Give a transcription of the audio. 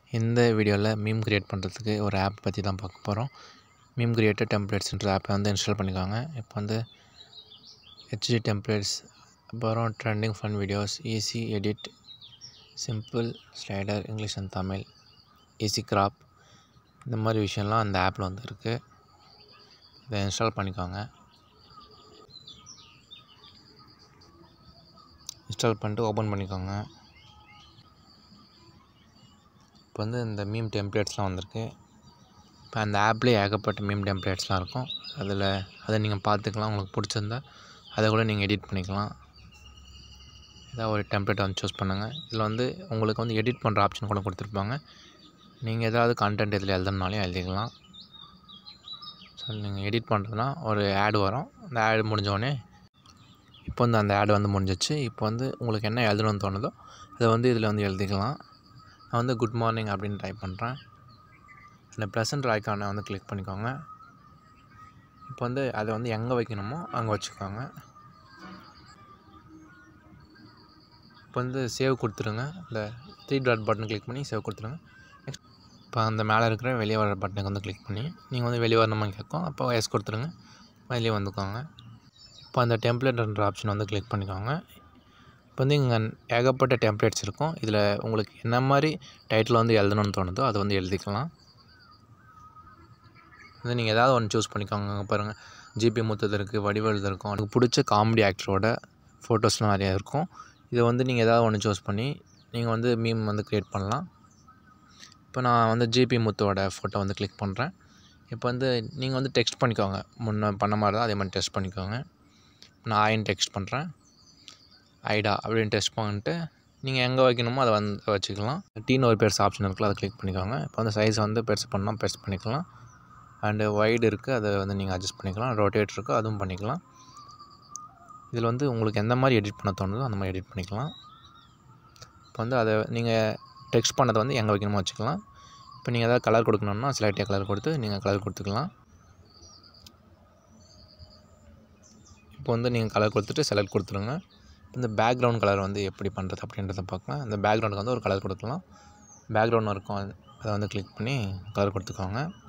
இந்த வீடியோவில் meme create பண்ணுறதுக்கு ஒரு ஆப் பற்றி தான் பார்க்க போகிறோம் மீம் கிரியேட்டர் டெம்ப்ளேட்ஸ்ன்ற ஆப்பை வந்து இன்ஸ்டால் பண்ணிக்கோங்க இப்போ வந்து ஹெச்டி டெம்ப்ளேட்ஸ் அப்புறம் trending fun videos easy edit simple slider English and Tamil easy crop இந்த மாதிரி விஷயம்லாம் அந்த ஆப்பில் வந்து இருக்குது இதை இன்ஸ்டால் பண்ணிக்கோங்க இன்ஸ்டால் பண்ணிட்டு ஓப்பன் பண்ணிக்கோங்க இப்போ வந்து இந்த மீம் டெம்ப்ளேட்ஸ்லாம் வந்திருக்கு இப்போ அந்த ஆப்லேயே ஏகப்பட்ட மீம் டெம்ப்ளேட்ஸ்லாம் இருக்கும் அதில் அதை நீங்கள் பார்த்துக்கலாம் உங்களுக்கு பிடிச்சிருந்தா அதை கூட நீங்கள் எடிட் பண்ணிக்கலாம் ஏதாவது ஒரு டெம்ப்ளேட் வந்து சூஸ் பண்ணுங்கள் இதில் வந்து உங்களுக்கு வந்து எடிட் பண்ணுற ஆப்ஷன் கூட கொடுத்துருப்பாங்க நீங்கள் ஏதாவது கண்டென்ட் இதில் எழுதணுனாலும் எழுதிக்கலாம் ஸோ நீங்கள் எடிட் பண்ணுறதுனா ஒரு ஆட் வரும் அந்த ஆட் முடிஞ்சோடனே இப்போ வந்து அந்த ஆட் வந்து முடிஞ்சிச்சு இப்போ வந்து உங்களுக்கு என்ன எழுதணும்னு தோணுதோ அதை வந்து இதில் வந்து எழுதிக்கலாம் நான் வந்து குட் மார்னிங் அப்படின்னு டைப் பண்ணுறேன் அந்த ப்ளசன்ட் ஐக்கானை வந்து கிளிக் பண்ணிக்கோங்க இப்போ வந்து அதை வந்து எங்கே வைக்கணுமோ அங்கே வச்சுக்கோங்க இப்போ வந்து சேவ் கொடுத்துருங்க இந்த த்ரீ டாட் பட்டன் கிளிக் பண்ணி சேவ் கொடுத்துருங்க நெக்ஸ்ட் இப்போ அந்த மேலே இருக்கிற வெளியே வர பட்டனுக்கு வந்து கிளிக் பண்ணி நீங்கள் வந்து வெளியே வரணுமா கேட்கும் அப்போ எஸ் கொடுத்துருங்க வெளியே வந்துக்கோங்க இப்போ அந்த டெம்ப்ளேட்ன்ற ஆப்ஷன் வந்து கிளிக் பண்ணிக்கோங்க இப்போ வந்து இங்கே ஏகப்பட்ட டெம்ப்ளேட்ஸ் இருக்கும் இதில் உங்களுக்கு என்ன மாதிரி டைட்டில் வந்து எழுதணும்னு தோணுதோ அதை வந்து எழுதிக்கலாம் வந்து நீங்கள் ஏதாவது ஒன்று சூஸ் பண்ணிக்கோங்க அங்கே பாருங்கள் ஜிபி முத்தது இருக்குது வடிவெழுது இருக்கும் எனக்கு பிடிச்ச காமெடி ஆக்டரோட ஃபோட்டோஸ்லாம் நிறையா இருக்கும் இதை வந்து நீங்கள் ஏதாவது ஒன்று சூஸ் பண்ணி நீங்கள் வந்து மீம் வந்து க்ரியேட் பண்ணலாம் இப்போ நான் வந்து ஜிபி முத்தோட ஃபோட்டோ வந்து கிளிக் பண்ணுறேன் இப்போ வந்து நீங்கள் வந்து டெக்ஸ்ட் பண்ணிக்கோங்க முன்ன பண்ண மாதிரி தான் அதே மாதிரி டெக்ஸ்ட் பண்ணிக்கோங்க நான் ஆயின் டெக்ஸ்ட் பண்ணுறேன் ஐடா அப்படின்னு டெஸ்ட் பண்ணிட்டு நீங்கள் எங்கே வைக்கணுமோ அதை வந்து வச்சுக்கலாம் டீன்னு ஒரு பெருசு ஆப்ஷன் இருக்குல்ல அதை கிளிக் பண்ணிக்கோங்க இப்போ வந்து சைஸ் வந்து பெருசு பண்ணால் பெருசு பண்ணிக்கலாம் அண்டு வைடு இருக்குது அதை வந்து நீங்கள் அட்ஜஸ்ட் பண்ணிக்கலாம் ரொட்டேட் இருக்குது அதுவும் பண்ணிக்கலாம் இதில் வந்து உங்களுக்கு எந்த மாதிரி எடிட் பண்ண தோணுதோ அந்த மாதிரி எடிட் பண்ணிக்கலாம் இப்போ வந்து அதை நீங்கள் டெக்ஸ்ட் பண்ணதை வந்து எங்கே வைக்கணுமோ வச்சுக்கலாம் இப்போ நீங்கள் எதாவது கலர் கொடுக்கணுன்னா ஸ்லைட்டியாக கலர் கொடுத்து நீங்கள் கலர் கொடுத்துக்கலாம் இப்போ வந்து நீங்கள் கலர் கொடுத்துட்டு செலக்ட் கொடுத்துருங்க இந்த பேக்ரவுண்ட் கலர் வந்து எப்படி பண்ணுறது அப்படின்றத பார்க்கலாம் இந்த பேக்ரவுண்டுக்கு வந்து ஒரு கலர் கொடுக்கலாம் பேக்ரவுண்ட் இருக்கும் அதை வந்து கிளிக் பண்ணி கலர் கொடுத்துக்கோங்க